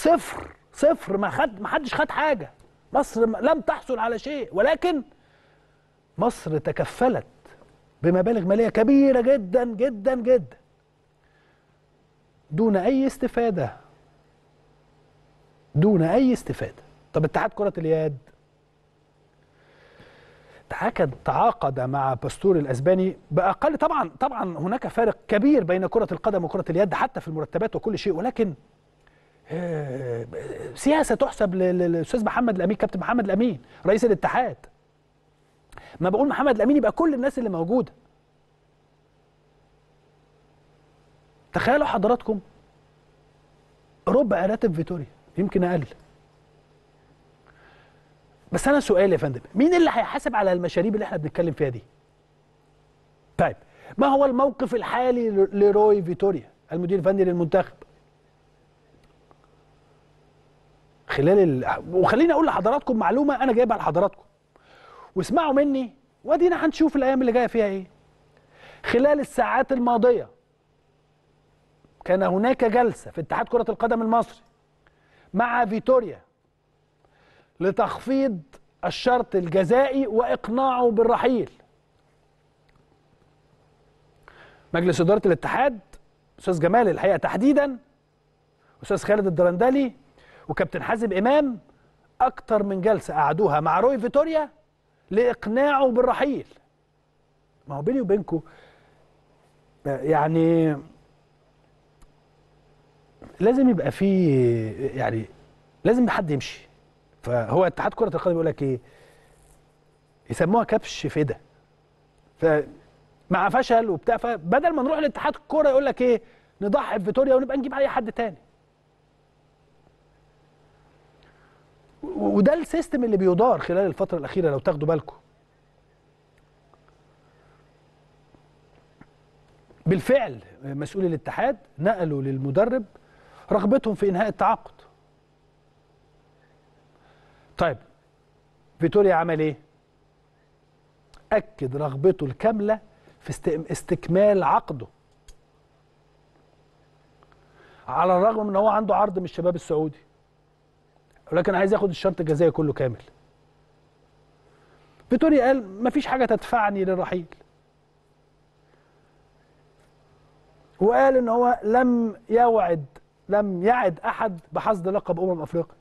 صفر صفر ما خد ما حدش خد حاجه مصر م- لم تحصل على شيء ولكن مصر تكفلت بمبالغ ماليه كبيره جدا جدا جدا دون اي استفاده دون اي استفاده طب اتحاد كره اليد تعاقد تعاقد مع باستور الاسباني باقل طبعا طبعا هناك فارق كبير بين كره القدم وكره اليد حتى في المرتبات وكل شيء ولكن آه، سياسه تحسب لل- للاستاذ محمد الامين كابتن محمد الامين رئيس الاتحاد ما بقول محمد الامين يبقى كل الناس اللي موجوده تخيلوا حضراتكم ربع راتب فيتوريا يمكن اقل بس انا سؤال يا فندم مين اللي هيحاسب على المشاريب اللي احنا بنتكلم فيها دي طيب ما هو الموقف الحالي ل- لروي فيتوريا المدير الفني للمنتخب خلال ال... وخليني اقول لحضراتكم معلومه انا جايبها لحضراتكم واسمعوا مني وادينا هنشوف الايام اللي جايه فيها ايه خلال الساعات الماضيه كان هناك جلسه في اتحاد كره القدم المصري مع فيتوريا لتخفيض الشرط الجزائي واقناعه بالرحيل مجلس اداره الاتحاد استاذ جمال الحقيقه تحديدا استاذ خالد الدرندلي وكابتن حازم امام اكتر من جلسه قعدوها مع روي فيتوريا لاقناعه بالرحيل ما هو بيني وبينكم يعني لازم يبقى في يعني لازم حد يمشي فهو اتحاد كره القدم يقول لك ايه يسموها كبش فدا فمع فشل وبتاع فبدل ما نروح لاتحاد الكوره يقول لك ايه نضحي بفيتوريا ونبقى نجيب اي حد تاني و- وده السيستم اللي بيدار خلال الفتره الاخيره لو تاخدوا بالكم بالفعل مسؤولي الاتحاد نقلوا للمدرب رغبتهم في انهاء التعاقد طيب فيتوريا عمل ايه اكد رغبته الكامله في است- استكمال عقده على الرغم من ان هو عنده عرض من الشباب السعودي ولكن عايز ياخد الشرط الجزائي كله كامل فيتوريا قال مفيش حاجه تدفعني للرحيل وقال ان هو لم يوعد لم يعد احد بحصد لقب امم افريقيا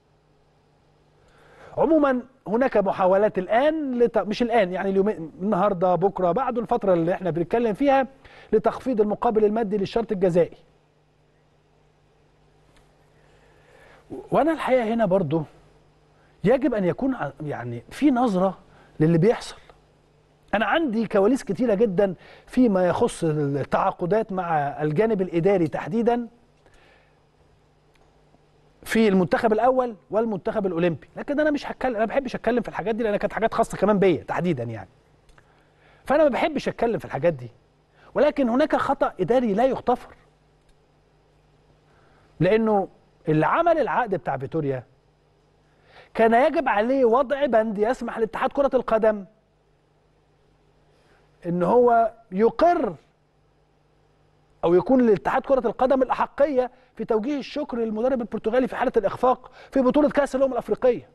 عموما هناك محاولات الان لت... مش الان يعني اليومين النهارده بكره بعد الفتره اللي احنا بنتكلم فيها لتخفيض المقابل المادي للشرط الجزائي وانا الحقيقه هنا برضو يجب ان يكون ع- يعني في نظره للي بيحصل انا عندي كواليس كتيره جدا فيما يخص التعاقدات مع الجانب الاداري تحديدا في المنتخب الاول والمنتخب الاولمبي لكن انا مش هتكلم انا ما بحبش اتكلم في الحاجات دي لان كانت حاجات خاصه كمان بيا تحديدا يعني فانا ما بحبش اتكلم في الحاجات دي ولكن هناك خطا اداري لا يغتفر لانه اللي عمل العقد بتاع فيتوريا كان يجب عليه وضع بند يسمح لاتحاد كره القدم ان هو يقر او يكون لاتحاد كره القدم الاحقيه في توجيه الشكر للمدرب البرتغالي في حاله الاخفاق في بطوله كاس الامم الافريقيه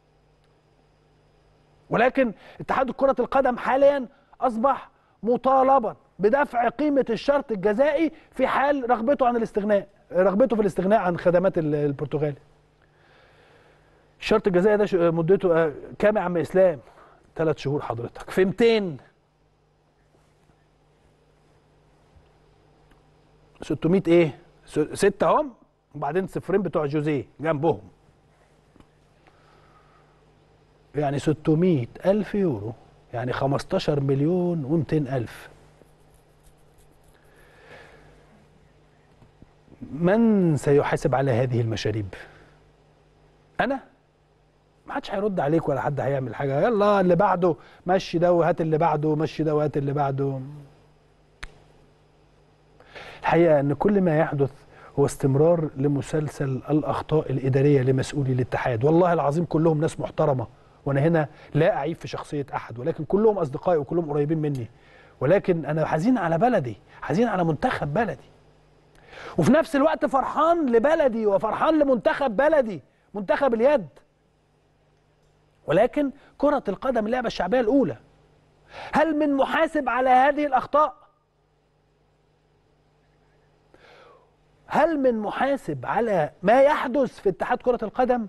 ولكن اتحاد كره القدم حاليا اصبح مطالبا بدفع قيمه الشرط الجزائي في حال رغبته عن الاستغناء رغبته في الاستغناء عن خدمات ال- البرتغال الشرط الجزائي ده ش- مدته آه، كام يا عم اسلام ثلاث شهور حضرتك في 200 600 ايه س- ستة هم وبعدين صفرين بتوع جوزيه جنبهم يعني 600 ألف يورو يعني 15 مليون و200 ألف من سيحاسب على هذه المشاريب أنا ما حدش هيرد عليك ولا حد هيعمل حاجة يلا اللي بعده مشي ده وهات اللي بعده مشي ده وهات اللي بعده الحقيقه ان كل ما يحدث هو استمرار لمسلسل الاخطاء الاداريه لمسؤولي الاتحاد والله العظيم كلهم ناس محترمه وانا هنا لا اعيب في شخصيه احد ولكن كلهم اصدقائي وكلهم قريبين مني ولكن انا حزين على بلدي حزين على منتخب بلدي وفي نفس الوقت فرحان لبلدي وفرحان لمنتخب بلدي منتخب اليد ولكن كرة القدم اللعبة الشعبية الأولى هل من محاسب على هذه الأخطاء؟ هل من محاسب على ما يحدث في اتحاد كرة القدم؟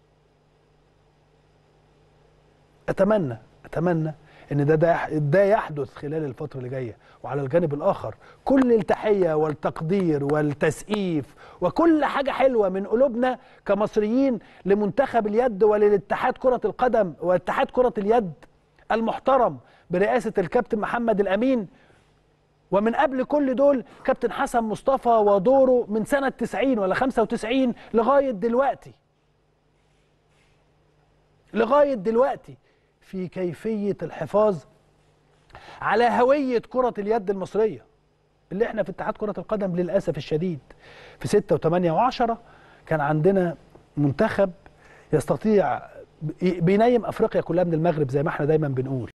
أتمنى أتمنى ان ده ده ده يحدث خلال الفتره اللي جايه وعلى الجانب الاخر كل التحيه والتقدير والتسقيف وكل حاجه حلوه من قلوبنا كمصريين لمنتخب اليد وللاتحاد كره القدم واتحاد كره اليد المحترم برئاسه الكابتن محمد الامين ومن قبل كل دول كابتن حسن مصطفى ودوره من سنه 90 ولا 95 لغايه دلوقتي لغايه دلوقتي في كيفية الحفاظ على هوية كرة اليد المصرية اللي احنا في اتحاد كرة القدم للأسف الشديد في 6 و8 و10 كان عندنا منتخب يستطيع بينيم أفريقيا كلها من المغرب زي ما احنا دايما بنقول